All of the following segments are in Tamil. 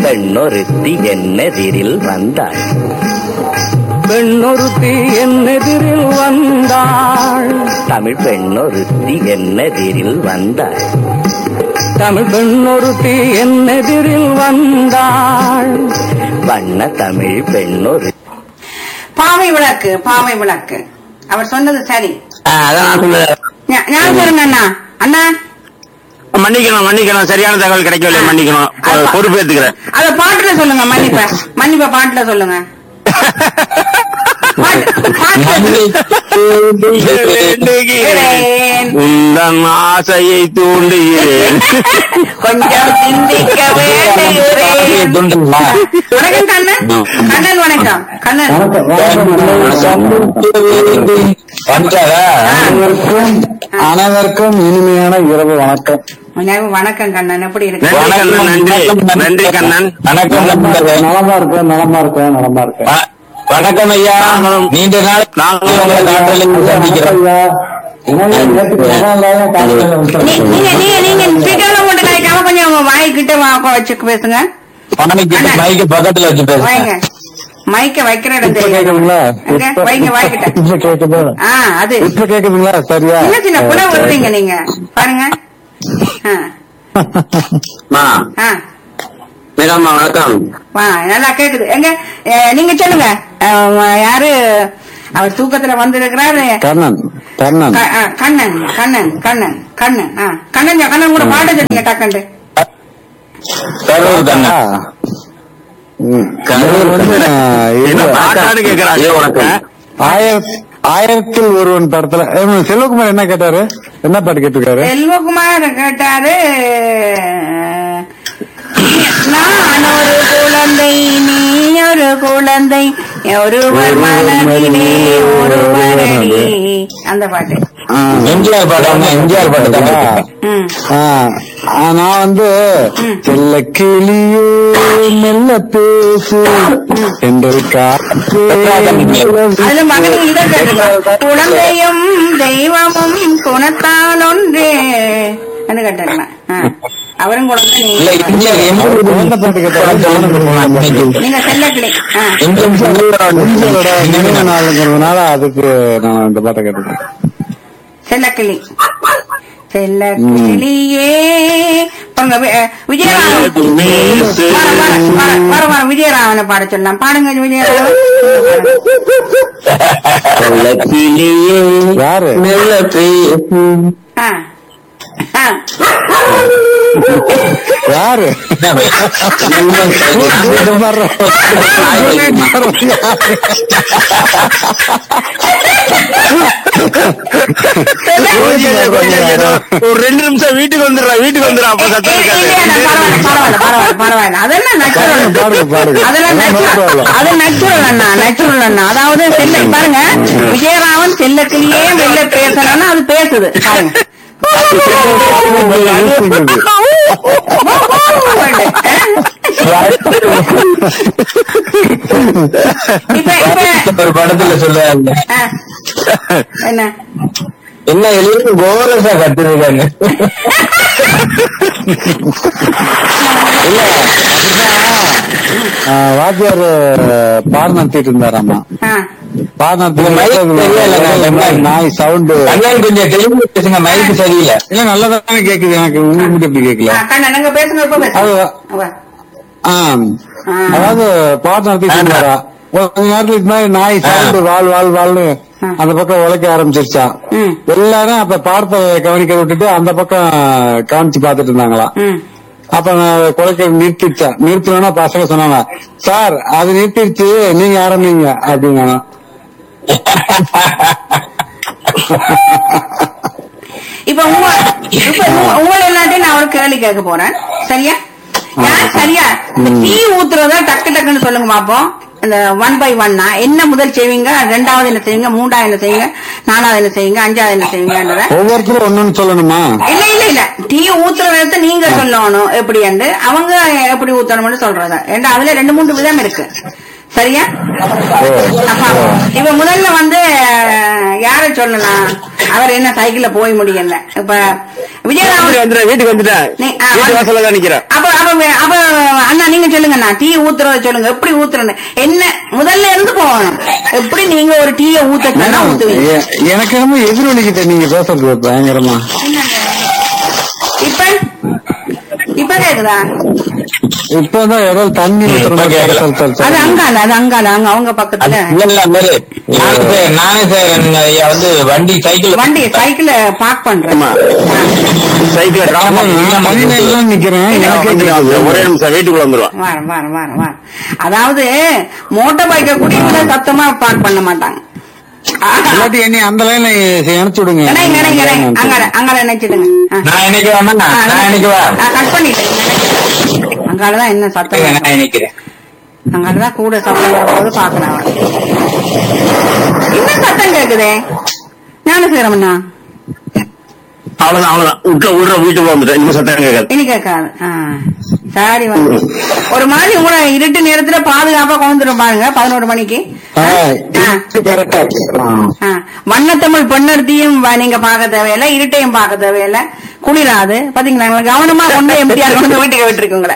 பெண்ணொருத்தி என்னெதிரில் வந்தாள் பெண்ணொருத்தி என்னெதிரில் வந்தாள் தமிழ் பெண்ணொருத்தி என்னெதிரில் வந்தாள் தமிழ் பெண்ணொருத்தி என்னெதிரில் வந்தாள் வண்ண தமிழ் பெண்ணொரு பாவை விளக்கு பாவை விளக்கு அவர் சொன்னது சரி அதான் நான் சொன்னது ஞா- ஞாபகம் இருங்க அண்ணா அண்ணா மன்னிக்கணும் மன்னிக்கணும் சரியான தகவல் கிடைக்கவில்லை மன்னிக்கணும் பொ- பொறுப்பேத்துக்கிறேன் அத பாட்டுல சொல்லுங்க மன்னிப்ப மன்னிப்ப பாட்டுல சொல்லுங்க பாட்டு- பாட்டுல வேண்டுகிறேன். உந்தன் ஆசையை தூண்டுகிறேன் கொஞ்சம் சிந்திக்க வேண்டுகிறேன் வணக்கம் கண்ணன் கண்ணன் வணக்கம் கண்ணன் அனைவருக்கும் அனைவருக்கும் இனிமையான இரவு வணக்கம் வணக்கம், வணக்கம் கண்ணன் எப்படி இருக்கு நன்றி கண்ணன் நன்றி நன்றி கண்ணன் வணக்கம் நலமா இருக்கேன் நலமா இருக்கேன் நலமா இருக்கேன் வணக்கம் ஐயா நீண்ட நாள் நாங்களும் உங்களை காற்றலில் சந்திக்கிறோம் நீ- நீங்க நீங்க நீங்க ஸ்பீக்கர்ல போட்டு கலைக்காம கொஞ்சம் உங்க வாய்க்கிட்ட வா- வச்சு பேசுங்க மைக்கு பக்கத்துல வச்சு வைங்க பேசுறேன் மைக்க வைக்கிற இடம் இப்ப தெரியாது கேக்குதுங்களா அங்க, வைங்க வாய்க்கிட்ட இப்ப கேக்குதா ஆ அது இப்ப கேக்குதுங்களா சரியா சின்ன சின்ன புல விடுறீங்க நீங்க பாருங்க ஆ, ஆ மேடம் வணக்கம் வா நல்லா கேக்குது எங்க ஏ, நீங்க சொல்லுங்க அஹ், யாரு அவர் தூக்கத்துல வந்திருக்கிறாரு கண்ணன் கண்ணன் க- ஆ, கண்ணன் கண்ணன் கண்ணன் கண்ணன் ஆ கண்ணன் கண்ணன் கூட பாட சொல்லுங்க டக்கண்டு கரூர் கண்ணன் ம். இவர் வந்து, அஹ், என்ன இது, பாட்டான்னு கேக்குறாங்க ஆயிரத்- ஆயிரத்தில் ஒருவன் படத்துல ஏய், செல்வகுமார் என்ன கேட்டாரு என்ன பாட்டு கேட்டிருக்காரு செல்வகுமார் கேட்டாரு நான் ஒரு குழந்தை நீ ஒரு குழந்தை ஒருவர் மனதிலே ஒருவரடி அந்த பாட்டு எம்ஜிஆர் பாட்டு எம்ஜிஆர் பாட்டு தானே ம் நான் வந்து ம். செல்ல கிளியே மெல்ல பேசு என்று காற்று அதுல மகன் இதை கேட்டுங்க குழந்தையும் தெய்வமும் குணத்தால் ஒன்று கேட்டுக்கலாம் அவரும் குழந்தை நீங்க குழந்தை பாட்டு கேட்டாரு நீங்க செல்லக்கிளி ஆ. எம்ஜிஆரோட நினைவு நாளுங்கிறதுனால அதுக்கு நான் இந்த பாட்டை கேட்டிருக்கேன் செல்லக்கிளி செல்லக்கிளியே பாருங்க வி- அஹ், விஜயராமன் வர, வர, வர, வர, வர, விஜயராமனை பாட சொல்லலாம் பாடுங்க விஜயராமன் யாரு ஆ. ஆ. யாரு ஒரு ரெண்டு நிமிஷம் வீட்டுக்கு வந்துடுறா வீட்டுக்கு வந்துடுறா அப்ப சத்தம் இல்ல, இருக்காது இல்ல, பரவாயில்ல, பரவாயில்ல, பரவாயில்ல, பரவாயில்ல. அதெல்லாம் natural. பாருங்க, பாருங்க. அதெல்லாம் No natural. problem. அது natural அண்ணா, natural அண்ணா. அதாவது செல்ல பாருங்க விஜயராமன் செல்லத்திலேயே வெளில பேசணும்னா அது பேசுது பாருங்க இப்ப இப்ப ஒரு படத்துல சொல்லுவாங்க ஆ. என்ன என்ன எல்லாரும் கோரஸா கத்துருக்காங்க இல்ல அப்படிதான் வாத்தியார் பாடம் நடத்திட்டு இருந்தாராமா ஆ. பாடம் நடத்தி நாய் சவுண்டு கொஞ்சம் தெளிவு பேசுங்க மைக்கு சரியில்லை இல்ல நல்லதானே கேக்குது எனக்கு உங்களுக்கு மட்டும் எப்படி கேட்கல ஆ, கண்ணா நீங்க பேசுங்க இப்ப பேசுங்க அது- வா. ஆ. ஆ. அதாவது பாட்டு நடத்திட்டு இருந்தாரா கொஞ்ச நேரத்துக்கு முன்னாடி நாய் சவுண்டு வாழ் வாழ் வாழ்னு ஆ. அந்த பக்கம் உழைக்க ஆரம்பிச்சிருச்சான் ம். எல்லாரும் அப்ப பாடத்தை கவனிக்க விட்டுட்டு அந்த பக்கம் காமிச்சு பாத்துட்டு இருந்தாங்களாம் ம். அப்ப நான் குலைக்க நிறுத்திடுச்சேன் நிறுத்தணும்னா பசங்க சொன்னாங்க சார் அது நிறுத்திடுச்சு நீங்க ஆரம்பிங்க அப்படிங்க இப்ப உங்க இப்ப உங்க- உங்களை எல்லாத்தையும் நான் ஒரு கேள்வி கேட்க போறேன் சரியா யார் சரியா இந்த டீ ஊத்துறதா டக்கு டக்குன்னு சொல்லுங்க பாப்போம் இந்த ஒன் பை ஒன்னா என்ன முதல் செய்வீங்க ரெண்டாவது என்ன செய்வீங்க மூன்றாவது என்ன செய்வீங்க நாலாவது என்ன செய்வீங்க அஞ்சாவது என்ன செய்வீங்கன்றத ஒவ்வொருத்தரும் ஒண்ணுன்னு சொல்லணுமா இல்ல இல்ல இல்ல டீ ஊத்துற விதத்தை நீங்க சொல்லணும் எப்படி என்று அவங்க எப்படி ஊத்தணும்னு சொல்றது ஏன்னா அதுல ரெண்டு மூணு விதம் இருக்கு சரியா அப்பா இப்ப முதல்ல வந்து அஹ், யார சொல்லலாம் அவர் என்ன சைக்கிள்ல போய் முடியல இப்ப வீட்டுக்கு விஜயராமன் வந்துடுறேன் வீட்டுக்கு வந்துட்டேன் நீ- ஆ, வீட்டு வந்து- வாசல்ல தான் நிக்கிறேன் அப்ப அப்ப அப்ப அண்ணா நீங்க சொல்லுங்க நான் டீ ஊத்துறத சொல்லுங்க எப்படி ஊத்துறேன்னு என்ன முதல்ல இருந்து போகணும் எப்படி நீங்க ஒரு டீயை ஊத்த சொன்னா ஊத்துவீங்க எ- எனக்கு என்னமோ எதிரொலிக்கிட்ட நீங்க பேசுறது பயங்கரமா இப்ப இப்ப கேக்குதா இப்பதான் ஏதோ தண்ணி ஊத்துற மாதிரி கேக்கல. சல், சல், சல். அது அங்கால அது அங்கால அங்க அவங்க பக்கத்துல இல்ல இல்ல மாரி நானே சார் நானே சார் ஐயா வந்து வண்டி சைக்கிள் வண்டி சைக்கிள பார்க் பண்றேன் ஆமா. சைக்கிள் ஆமா, நான் மணி நேரம் நிக்கிறேன் எனக்கே கேக்குது. ஒரே நிமிஷம் வீட்டுக்குள்ள வந்துருவான் வாரம் வாரம் வாரம் வாரம் அதாவது மோட்டார் பைக்க கூட இவ்வளவு சத்தமா பார்க் பண்ண மாட்டாங்க இல்லாட்டி என்னை அந்த லைன்ல இணைச்சு விடுங்க இணைங்க இணைங்க இணைங்க அங்கால அங்கால நினைச்சிடுங்க நான் இன்னைக்கு வேணா நான் இன்னைக்கு வா கட் பண்ணிட்டேன் அங்காலதான் என்ன சத்தம் நான் நினைக்கிறேன் அங்காலதான் கூட சத்தம் வரும்போது பாக்குறேன் என்ன சத்தம் கேக்குதே ஞானசேரமண்ணா அவ்வளவுதான் அவ்வளவுதான் விட்டு விடுற வீட்டுக்கு வந்துட்டேன் இன்னும் சத்தம் கேட்காது இனி கேட்காது ஆ. சரி வந்து ஒரு மாதிரி உங்களை இருட்டு நேரத்துல பாதுகாப்பா கொண்டுரும் பாருங்க பதினோரு மணிக்கு ஆ, ஆ. இது correct ஆ இருக்கு. ஆ. ஆ. வண்ணத்தமிழ் பெண்ணர்த்தியும் வ- நீங்க பார்க்க தேவையில்லை இருட்டையும் பார்க்க தேவையில்லை குளிராது பாத்தீங்களா உங்களை கவனமா கொண்டு எம்டிஆர் கொண்டு வீட்டுக்கு விட்டுருக்கு உங்களை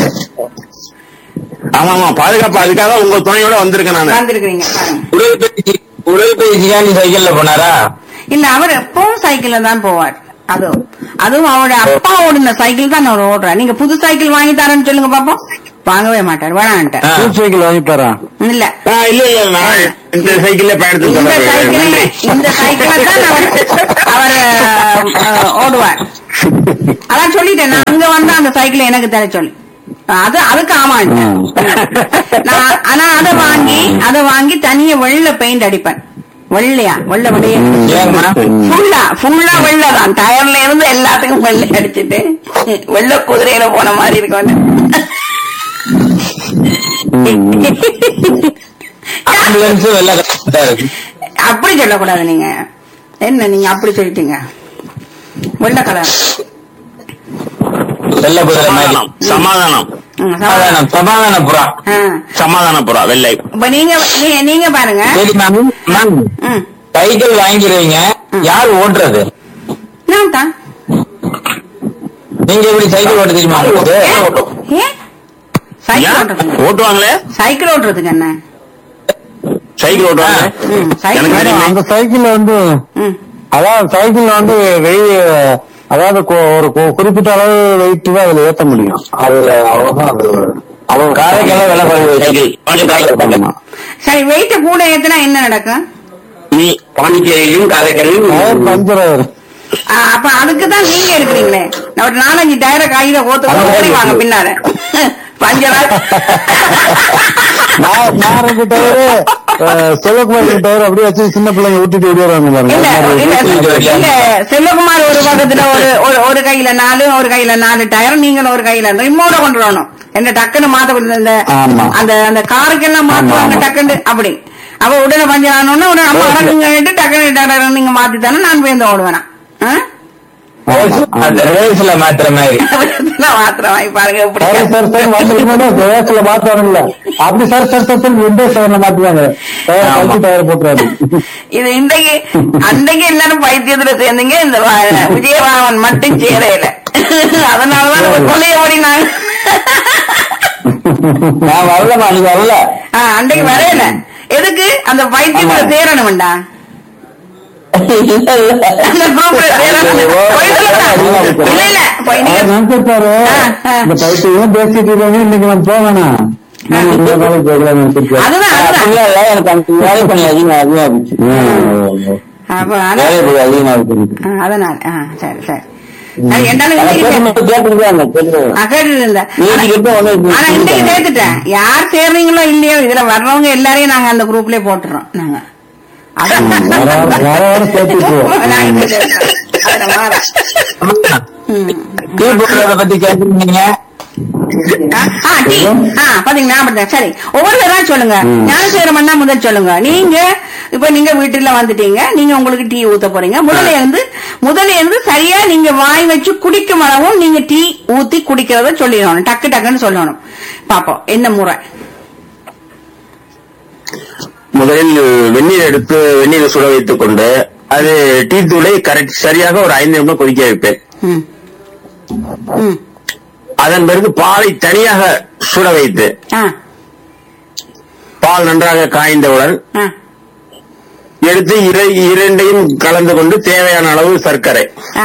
ஆமா ஆமா பாதுகாப்பு அதுக்காக உங்க துணையோட வந்திருக்கேன் நானு வந்திருக்கிறீங்க பாருங்க உடற்பயிற்சி உடற்பயிற்சியா நீ சைக்கிள்ல போனாரா இல்ல அவர் எப்பவும் சைக்கிள்ல தான் போவார் அதுவும் அதுவும் அவரோட அப்பா ஓடின சைக்கிள் தான் அவர் ஓடுறார் நீங்க புது சைக்கிள் வாங்கி தரேன்னு சொல்லுங்க பாப்போம் வாங்கவே மாட்டார் வேணான்ட்டார் ஆ. புது சைக்கிள் வாங்கி தரேன் இல்ல ஆ, இல்ல இல்ல நான் இந்த சைக்கிள்ல பயணத்துக்கு இந்த சொல்றேன். சைக்கிள் நன்றி. இந்த சைக்கிள் தான் அவர் அவர் அஹ், ஓடுவார் அதான் சொல்லிட்டேன் நான் அங்க வந்தா அந்த சைக்கிள் எனக்கு தர சொல்லி அது அதுக்கு ஆமான்ட்டேன் நான் ஆனா அதை வாங்கி அதை வாங்கி தனியா வெள்ள பெயிண்ட் அடிப்பேன் வெள்ளையா வெள்ள வெள்ளைய ஏங்கம்மா? ஃபுல்லா ஃபுல்லா வெள்ளை தான் டயர்ல இருந்து எல்லாத்துக்கும் வெள்ளை அடிச்சிட்டு வெள்ள குதிரையில போன மாதிரி இருக்கும் ஆம்புலன்ஸ் வெள்ள கரெக்டா இருக்கு அப்படி சொல்லக்கூடாது நீங்க என்ன நீங்க அப்படி சொல்லிட்டீங்க வெள்ளை கலர் வெள்ள குதிரை மாதிரி சமாதானம் ம், சரி. சமாதானம் சமாதான புறா ஆ. சமாதான புறா வெள்ளை இப்ப நீங்க நீ- நீங்க பாருங்க சரி மேம் மேம் ம், சைக்கிள் வாங்கிடுவீங்க யார் ஓட்டுறது நான் தான் நீங்க எப்படி சைக்கிள் ஓட்ட தெரியுமா உங்களுக்கு? ஏன் சைக்கிள் ஏன்? ஓட்டுறதுங்க ஓட்டுவாங்களே சைக்கிள் ஓட்டுறதுக்கு என்ன சைக்கிள் ஓட்டுவாங்க ம், சைக்கிள் எனக்கு தெரியுமே. அந்த சைக்கிள் வந்து ம். அதாவது சைக்கிள் வந்து வெய் அதாவது கு- ஒரு கு- குறிப்பிட்ட அளவு வெயிட் தான் அதுல ஏத்த முடியும் அதுல அவ்வளவுதான் அது அவ்வளவு காரைக்கால வெள்ள குதிரை சைக்கிள் பாண்டிச்சேரியில் ஆமா. சரி வெயிட்ட கூட ஏத்துனா என்ன நடக்கும் நீ பாண்டிச்சேரியிலும் காரைக்காலையும் டயர் பஞ்சர் ஆயிரும் ஆ, அப்ப அதுக்கு தான் நீங்க இருக்கிறீங்களே ஒரு நாலஞ்சு டயரை கையில ஓத்து ஓடி வாங்க பின்னால பஞ்சரா நான் நான் ரெண்டு டயரு சிவகுமார் ரெண்டு டயர் அப்படியே வச்சு சின்ன பிள்ளைங்க ஊட்டிட்டு ஓடிடுறாங்க பாருங்க இல்ல இல்ல அந்த மாதிரி இல்ல செல்வகுமார் ஒரு பக்கத்துல ஒரு ஒரு- ஒரு கையில நாலு ஒரு கையில நாலு டயர் நீங்களும் ஒரு கையில ரிமோட கொண்டு வரணும் என்ன டக்குன்னு மாத்த கொடுத்த இந்த ஆமா. அந்த அந்த காருக்கெல்லாம் மாத்துவாங்க ஆமா. டக்குன்னு அப்படி அவ உடனே பஞ்சர் ஆனோன்னு உடனே நம்ம அடக்குங்க டக்குன்னு டக்குனு நீங்க மாத்தி தானே நான் போய் ஓடுவேனா ஆ? அந்த ரேஸ்ல மாத்துற மாதிரி நான் மாத்திரம் வாங்கி பாருங்க எப்படி சரி சார் சார் வந்துருக்கோம் வேகத்துல மாத்துவாங்கல்ல அப்படி sir sir sir sir window செவன்ல மாத்துவாங்க டயர் கழிச்சு டயர் போட்டுறாரு இது இன்றைக்கு அன்றைக்கு எல்லாரும் பைத்தியத்துல சேர்ந்தீங்க இந்த வ- விஜயராமன் மட்டும் சேரையில அதனாலதான் நம்ம கொள்ளைய ஓடினாங்க நான் வரலமா நீ வரல ஆ, அன்றைக்கு வரையில எதுக்கு அந்த பைத்தியத்துல சேரணும்டா அந்த குரூப்ல சேரணும் போய் சொல்லுங்க. இல்ல இல்ல போய் நீங்க நினைச்சிருப்பாரு இந்த பைத்தியம் பேசிட்டு இருக்காங்க இன்னைக்கு நான் போவேனா நான் இந்த நாளைக்கு போகலாம் நினைச்சிருக்காரு அதுதான் அதுதான் இல்ல இல்ல எனக்கு அந்த வேலை பண்ணி அதிகமா அதிகமா இருந்துச்சு அப்ப ஆனா- வேலை பண்ணி அதிகமா இருக்கு ஆ, அதனால ஆ, சரி சரி அது என்னன்னு இன்னைக்கு கேட்டுருக்கேன் ஆ, கேட்டுட்டு இருந்தேன். நீதி கிட்ட ஒண்ணு ஆனா இன்னைக்கு சேர்த்துட்டேன் யார் சேர்றீங்களோ இல்லையோ இதுல வர்றவங்க எல்லாரையும் நாங்க அந்த குரூப்லயே போட்டுறோம் நாங்க அதான். வர வர- வர வர சேர்த்துக்குவோம் நாங்க சேர்த்துறோம். அதுல மாற. ம். டீ போடுறத பத்தி கேட்டுருந்தீங்க ஆ, ஆ, டீ. ஆ, பாத்தீங்களா அப்படிதான். சரி ஒவ்வொருத்தரா சொல்லுங்க ஞானசேகரமண்ணா முதல் சொல்லுங்க நீங்க இப்ப நீங்க வீட்டுல வந்துட்டீங்க நீங்க உங்களுக்கு டீ ஊத்த போறீங்க முதல்ல இருந்து முதல்ல இருந்து சரியா நீங்க வாய் வச்சு குடிக்கும் அளவும் நீங்க டீ ஊத்தி குடிக்கிறத சொல்லிடணும் டக்கு டக்குன்னு சொல்லணும் பாப்போம் என்ன முறை முதலில் வெந்நீர் எடுத்து வெந்நீரை சுட வைத்துக் கொண்டு அது டீ தூளை கரெக்ட் சரியாக ஒரு ஐந்து நிமிடம் கொதிக்க வைப்பேன் ம் ம் அதன் பிறகு பாலை தனியாக சுட வைத்து ஆ பால் நன்றாக காய்ந்தவுடன் ஆ எடுத்து இர- இரண்டையும் கலந்து கொண்டு தேவையான அளவு சர்க்கரை ஆ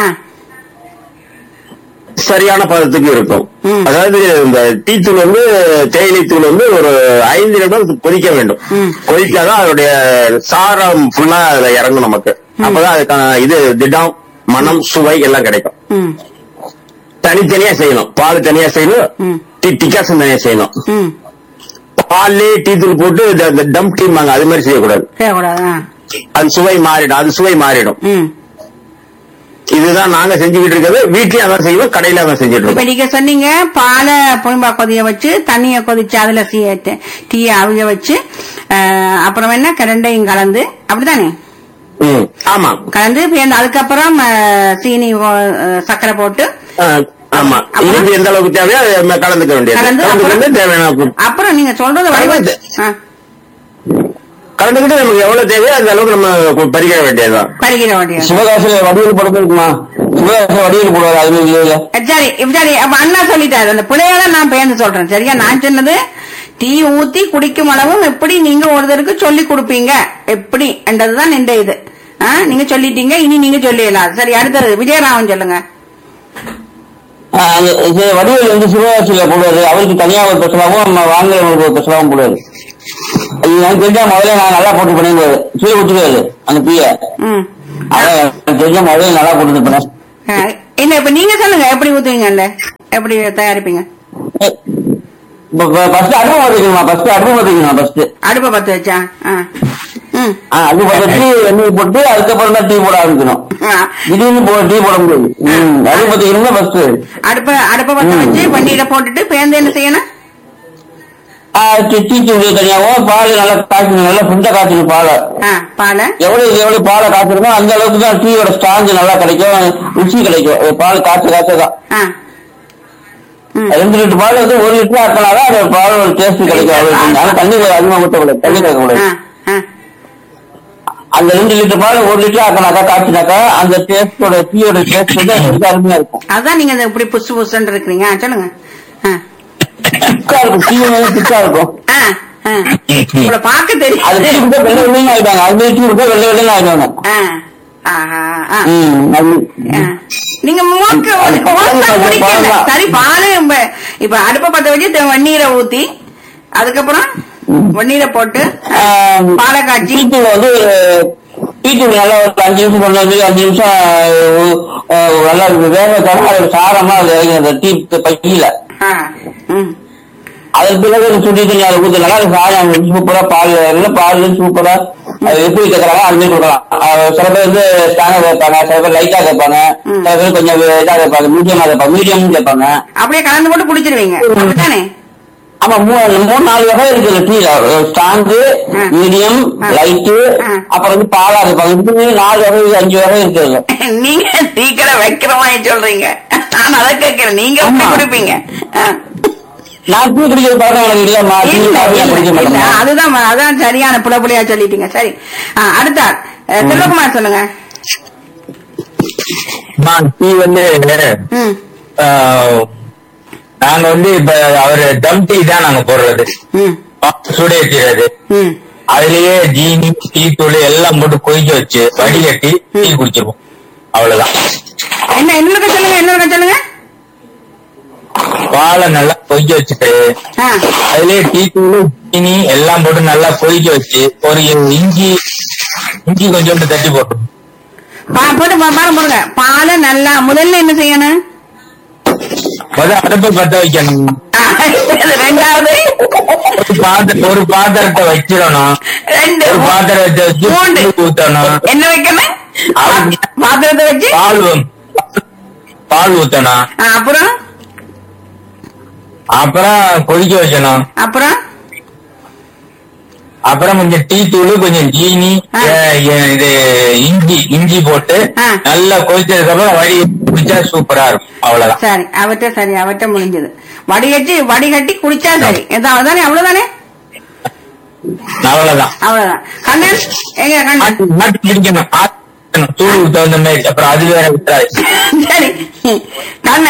சரியான பதத்துக்கு இருக்கும் ம். அதாவது இந்த டீ தூள் வந்து தேயிலை தூள் வந்து ஒரு ஐந்து நிமிடம் கொதிக்க வேண்டும் ம். கொதிச்சாதான் அதோடைய சாரம் ஃபுல்லா அதுல இறங்கும் நமக்கு அப்பதான் அதுக்கான இது திடம் மனம் சுவை எல்லாம் கிடைக்கும் ம் தனித்தனியா செய்யணும் பால் தனியா செய்யணும் ம். டீ டிகாசன் தனியா செய்யணும் ம் பால்லே டீ தூள் போட்டு இந்த- இந்த டம் டீம்பாங்க அது மாதிரி செய்யக்கூடாது செய்யக்கூடாது ஆ அது சுவை மாறிடும் அது சுவை மாறிடும் ம் இதுதான் நாங்க செஞ்சுக்கிட்டு இருக்கிறது வீட்லயும் அதான் செய்வோம் கடையில அதான் செஞ்சுட்டு இப்ப இருக்கோம் நீங்க சொன்னீங்க பாலை புளிம்பா கொதிய வச்சு தண்ணிய கொதிச்சு அதுல டீய அவிய வச்சு அஹ், அப்புறம் என்ன ரெண்டையும் கலந்து அப்படிதானே ம், ஆமா கலந்து பிறந்து அதுக்கப்புறம் அஹ், சீனி அஹ், சர்க்கரை போட்டு ஆ, ஆமா இனிப்பு எந்த அளவுக்கு தேவையோ அதை நம்ம கலந்துக்க வேண்டியது கலந்து கலந்துக்கிட்டு அப்புறம் தேவையான அளவுக்கு- அப்புறம் நீங்க சொல்றது வடிவ கலந்து. ஆ, கலந்துக்கிட்டு நமக்கு எவ்வளவு தேவையோ அந்த அளவுக்கு நம்ம பறிக்க வேண்டியதுதான் பருகிற வடிவம் சிவகாசியில வடிவில் படம் இருக்குமா சிவகாசியில வடிவில் போடுவாரு அது மாதிரி இல்ல சரி இப்ப சரி அப்ப அண்ணா சொல்லிட்டாரு அந்த பிள்ளையால நான் பேர்ந்து சொல்றேன் சரியா நான் சொன்னது டீ ஊத்தி குடிக்கும் அளவும் எப்படி நீங்க ஒருத்தருக்கு சொல்லி கொடுப்பீங்க எப்படி என்றதுதான் இந்த இது ஆ, நீங்க சொல்லிட்டீங்க இனி நீங்க சொல்லிடலாம் சரி அடுத்தது விஜயராமன் சொல்லுங்க வடிவில் வந்து சிவகாசியில போடுவாரு அவருக்கு தனியா ஒரு பிரச்சனாவும் நம்ம வாங்குறவங்களுக்கு ஒரு பிரச்சனாவும் போடுவாரு அது எனக்கு தெரிஞ்சா முதல்ல நான் நல்லா போட்டு பண்ணிடுவாரு கீழே விட்டுருவாரு அந்த பீய ம் அதான் எனக்கு தெரிஞ்ச முதல்ல நல்லா போட்டு பண்ணேன் ஆ, இல்ல இப்ப நீங்க சொல்லுங்க எப்படி ஊத்துவீங்கல்ல எப்படி தயாரிப்பீங்க ஃபர்ஸ்ட் அடுப்பு பார்த்துக்கணுமா ஃபர்ஸ்ட் அடுப்பு பார்த்துக்கணும் ஃபர்ஸ்ட் அடுப்பை பத்த வச்சா ஆ. ம் அடுப்பு பார்த்துட்டு எண்ணெய் போட்டு அதுக்கப்புறம் தான் டீ போட ஆரம்பிக்கணும் ஆ. திடீர்னு போ டீ போட முடியாது ம், அடுப்பு பார்த்துக்கணும்னா ஃபர்ஸ்ட் அடுப்ப அடுப்பை பத்த வச்சு வண்டியில போட்டுட்டு பேருந்து என்ன செய்யணும் டீ தூள் தனியாகவும் பால் நல்லா காய்ச்சணும் நல்லா சுண்ட காய்ச்சணும் பாலை ஆ, பாலை எவ்வளவு எவ்வளவு பாலை காய்ச்சணுமோ அந்த அளவுக்கு தான் டீயோட ஸ்ட்ராங் நல்லா கிடைக்கும் ருசி கிடைக்கும் அது பால் காய்ச்ச காய்ச்ச தான் ஆ ம் ரெண்டு லிட்டர் பால் வந்து ஒரு லிட்டர் ஆக்கினாதான் அந்த பால் ஒரு டேஸ்ட் கிடைக்கும் அவ்வளவு ஆனா தண்ணி அதிகமா ஊற்றக்கூடாது தண்ணி ஆ கலக்கக்கூடாது ஆ அந்த ரெண்டு லிட்டர் பால் ஒரு லிட்டர் ஆக்கினாக்கா காய்ச்சினாக்கா அந்த டேஸ்டோட டீயோட டேஸ்ட் வந்து ரொம்ப அருமையா இருக்கும் அதான் நீங்க இந்த இப்படி புசு புசுன்னு இருக்கிறீங்க ஆ, சொல்லுங்க ஆ. திக்கா இருக்கும் டீ வந்து திக்கா இருக்கும் ஆ, ஆ. உங்களை பார்க்க தெரியும் அது டீ குடிச்சா வெள்ளை வெள்ளையும் ஆயிட்டாங்க அது டீ குடிச்சா வெள்ளை வெள்ளையும் ஆயிடுவாங்க ஆ. ஆஹா, ஆ. ம் அது ஆ. நீங்க மோக்க அது மோக்க பால் குடிக்கல பால் சரி பாலு இப்ப- இப்ப அடுப்ப பத்த வச்சு த- வெந்நீரை ஊத்தி அதுக்கப்புறம் வெந்நீரை போட்டு ஆ, பாலை காய்ச்சி டீத்தூள் வந்து டீத்தூள் நல்லா ஒரு அஞ்சு நிமிஷம் கொண்டு வந்து அஞ்சு நிமிஷம் அஹ், அஹ், நல்லா வேக வச்சாலும் அது சாரமா அது இறங்கி அந்த டீ பையில ஆ. ம். அதன் பிறகு ஒரு சுடி தண்ணி அதை ஊற்றினால அது சாயம் சூப்பரா பால் இல்லை பால் சூப்பரா அது எப்படி கேட்கறாங்க அது மாதிரி கொடுக்கலாம் அஹ், சில பேர் வந்து ஸ்டாண்டா கேட்பாங்க சில பேர் லைட்டா கேட்பாங்க சில பேர் கொஞ்சம் இதா கேட்பாங்க மீடியமா கேட்பாங்க மீடியம் கேட்பாங்க அப்படியே கலந்து போட்டு குடிச்சிருவீங்க அப்படித்தானே ஆமா மூணு மூணு நாலு வகை இருக்குது டீல ஸ்ட்ராங்கு ம். மீடியம் ம். லைட்டு ம். அப்புறம் வந்து பாலா இருப்பாங்க இப்படி நாலு வகை அஞ்சு வகை இருக்குது நீங்க டீக்கடை வைக்கிற மாதிரி சொல்றீங்க நான் அதை கேட்கிறேன் நீங்க எப்படி ஆமா. குடிப்பீங்க ஆ. நான் டீ குடிக்கிற பழக்கம் எனக்கு இல்லம்மா டீ இல்ல, காஃபி நான் இல்ல, குடிக்க இல்ல. மாட்டேன் அதுதான் ம- அதான் சரியான புலப்புலியா சொல்லிட்டீங்க சரி ஆ, அடுத்த ஆள். அஹ், செல்வகுமார் சொல்லுங்க டீ வந்து ம் ஆஹ், நாங்க வந்து இப்ப அவரு டம் டீ தான் நாங்க போடுறது ம் சுட வைக்கிறது ம் அதுலயே ஜீனி டீ தூள் எல்லாம் போட்டு கொதிக்க வச்சு வடிகட்டி டீ குடிச்சிருவோம் அவ்வளவுதான் என்ன இன்னொருக்க சொல்லுங்க இன்னொருக்க சொல்லுங்க பாலை நல்லா கொதிக்க வச்சுட்டு ஆ அதுலயே டீ தூள் ஜீனி எல்லாம் போட்டு நல்லா கொதிக்க வச்சு ஒரு இஞ்சி இஞ்சி கொஞ்சோண்டு தட்டி போட்டு பா போட்டு பா- பாருங்க போடுங்க பாலை நல்லா முதல்ல என்ன செய்யணும் முதல்ல அடுப்பை பத்த வைக்கணும் ஆ, இது ரெண்டாவது ஒரு பாத்திர ஒரு பாத்திரத்தை வச்சிடணும் ரெண்டு ஒரு பாத்திரத்தை வச்சு மூன்று புளி ஊத்தணும் என்ன வைக்கணும் அது- பாத்திரத்தை வச்சு பால் ஊ- பால் ஊத்தணும் ஆ, அப்புறம் அப்புறம் கொதிக்க வைக்கணும் அப்புறம் அப்புறம் கொஞ்சம் டீ தூள் கொஞ்சம் ஜீனி ஆ. அஹ், எ- இது இஞ்சி இஞ்சி போட்டு ஆ. நல்லா கொதிச்சதுக்கு அப்புறம் வடி குடிச்சா சூப்பரா இருக்கும் அவ்வளவுதான் சரி அவற்ற சரி அவற்ற முடிஞ்சது வடிகட்டி வடிகட்டி குடிச்சா சரி ஏதாவது தானே அவ்வளவுதானே அவ்வளவுதான் அவ்வளவுதான் கண்ணன் எங்க கண்ணன் மாட்டி மாட்டி பிடிக்கணும் ஆட்டணும். தூளுக்கு தகுந்த மாதிரி அப்புறம் அது வேற விட்டுறாது சரி கண்ணன்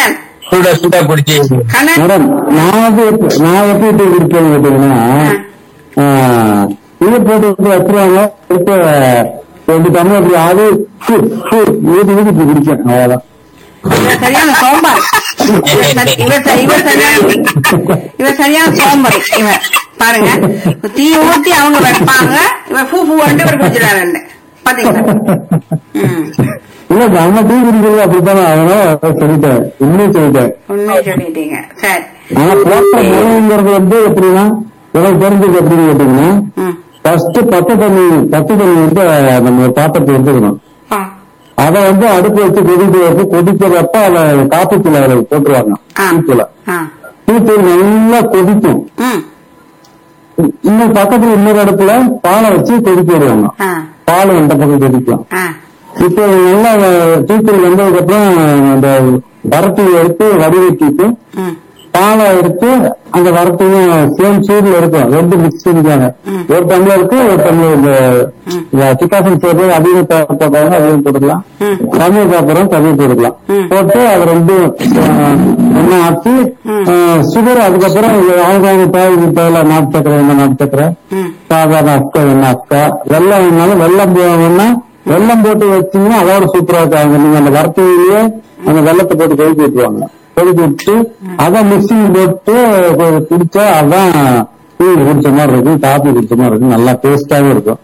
சுட சுட பிடிச்சி கண்ணன் மேடம் நான் வந்து எப்ப- நான் எப்படி டீ குடிப்பேன்னு கேட்டீங்கன்னா ஆ, இது போட்டு வந்து வச்சிருவாங்க எடுத்து ரெண்டு டம்ளர் இப்படி ஆவி ஃபு, ஃபு, ஊதி ஊதி இப்படி குடிப்பேன் அவ்வளவுதான் இவர் சரியான சோம்பார் இவர் சரி- இவர் சரி- இவர் சரியான இவர் சரியான சோம்பர் இவர் பாருங்க தீ ஊத்தி அவங்க வைப்பாங்க இவர் பூ பூ வந்து இவர் குடிச்சிடாரு பாத்தீங்களா ம் இல்ல நம்ம டீ குடிக்கிறது அப்படித்தானே அதனால சொல்லிட்டேன் இன்னும் சொல்லிட்டேன் உண்மையை சொல்லிட்டீங்க சரி ஆனா போட்ட முறைங்கிறது வந்து எப்படின்னா எனக்கு தெரிஞ்சது எப்படின்னு கேட்டீங்கன்னா ம் ஃபர்ஸ்ட் பச்சை தண்ணி பச்சை தண்ணி வந்து நம்ம பாத்திரத்தை எடுத்துக்கணும் ஆ அதை வந்து அடுப்பு வச்சு கொதிக்க வச்சு கொதிக்கிறப்ப அதை காப்பி தூள் அதில் போட்டுருவாங்க ஆ. டீத்தூள ஆ டீத்தூள் நல்லா கொதிக்கும் ம் இன்னும் பக்கத்துல இன்னொரு அடுப்புல பாலை வச்சு கொதிக்க விடுவாங்க ஆ பால் இந்த பக்கம் கொதிக்கும் ஆ இப்போ நல்லா டீத்தூள் வந்ததுக்கு அப்புறம் அந்த வரட்டி எடுத்து வடிகட்டிட்டு ம் பாலை எடுத்து அந்த வரட்டையும் சேம் சூடுல இருக்கும் ரெண்டு மிக்ஸ் பண்ணிக்காங்க ஒரு டம்ளருக்கு ஒரு டம்ளர் இந்த சிக்காசன் சேர்த்து அதையும் போட்டாங்க அதையும் போட்டுக்கலாம் ம். தமிழ் சாப்பிட்றோம் தமிழ் போட்டுக்கலாம் ம். போட்டு அது ரெண்டும் ஒன்னும் ஆச்சு சுகர் அதுக்கப்புறம் இது அவங்க அவங்க தேவைக்கு தேவையில்ல நாட்டு சக்கரை என்ன நாட்டு சக்கரை ம் சாதாரண அக்கா என்ன அக்கா வெள்ளம் வேணாலும் வெள்ளம் போகணும்னா வெள்ளம் போட்டு வச்சீங்கன்னா அதோட சூப்பரா இருக்காங்க நீங்க அந்த வரத்தையிலேயே அந்த வெள்ளத்தை போட்டு கொதிக்க விட்டுருவாங்க கொதிக்க விட்டு அதை மிக்சிங் போட்டு கொ- குடிச்சா அதான் டீ குடிச்ச மாதிரி இருக்கும் காபி குடிச்ச மாதிரி இருக்கும் நல்லா டேஸ்டாவும் இருக்கும்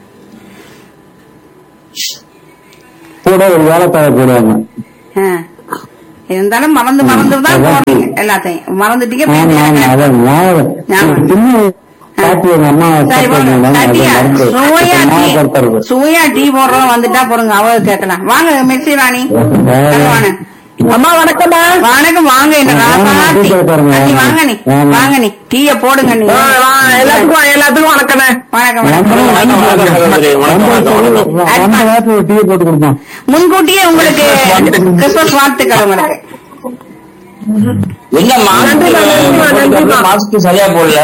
கூட ஒரு ஏலக்காய் போடுவாங்க ஆ. இருந்தாலும் மறந்து மறந்து தான் போறீங்க எல்லாத்தையும் மறந்துட்டீங்க ஆமா ஆமா அதான் ஞாபகம் ஞாபகம். சின்ன காப்பி எங்க அம்மா சரி போங்க. சாப்பிட்டாங்க. அதை சட்டியா, மறந்து சுவையா டீ ஞாபகப்படுத்துறது. சுவையா டீ போடுறோம் வந்துட்டா போறோங்க அவ கேட்கலாம் வாங்க மெர்சி ராணி வாங்க அம்மா வணக்கம்மா வணக்கம் வாங்க என்ன வாங்க, ராசாத்தி. டீ கடை பாருங்க. அண்ணி, வாங்க நீ வாங்க. வாங்க நீ டீய போடுங்க நீ எல்லாத்துக்கும் எல்லாத்துக்கும் வணக்கண்ணே வணக்கம் வந்த வணக்கம் வந்த நேரத்துல ஒரு டீ போட்டு கொடுப்போம் முன்கூட்டியே உங்களுக்கு கிறிஸ்துமஸ் வாழ்த்துக்கள் உங்களுக்கு என்ன மாஸ்க் மாஸ்க் சரியா போடல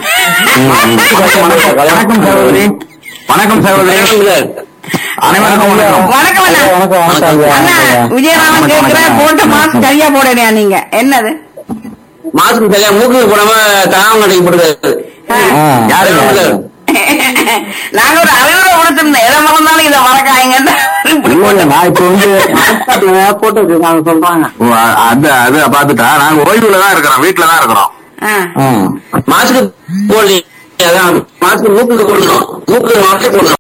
வணக்கம் சகோதரி வணக்கம் சகோதரி அனைவருக்கும் வணக்கம் வணக்கம் அண்ணா வணக்கம் வணக்கம் ஐயா. அண்ணா விஜயராமன் கேட்கிற போட்ட மாஸ்க் சரியா போடலையா நீங்க என்னது மாஸ்க் சரியா மூக்கு போடாம தாவம் கடைக்கு போடுறது ஆ. யாரு நாங்க ஒரு அறிவுரை கொடுத்திருந்தோம் எதை மறந்தாலும் இதை மறக்காங்க இப்படி இல்ல, இல்ல, நான் இப்ப வந்து போட்டு நாங்க சொல்றாங்க ஓ, அ- அது அது பாத்துட்டா நாங்க ஓய்வுல தான் இருக்கிறோம் வீட்டுல தான் இருக்கிறோம் ஆ. ஆ. மாஸ்க் போடலீங்க அதான் மாஸ்க் மூக்குக்கு போடணும் மூக்கு மாஸ்க் போடணும்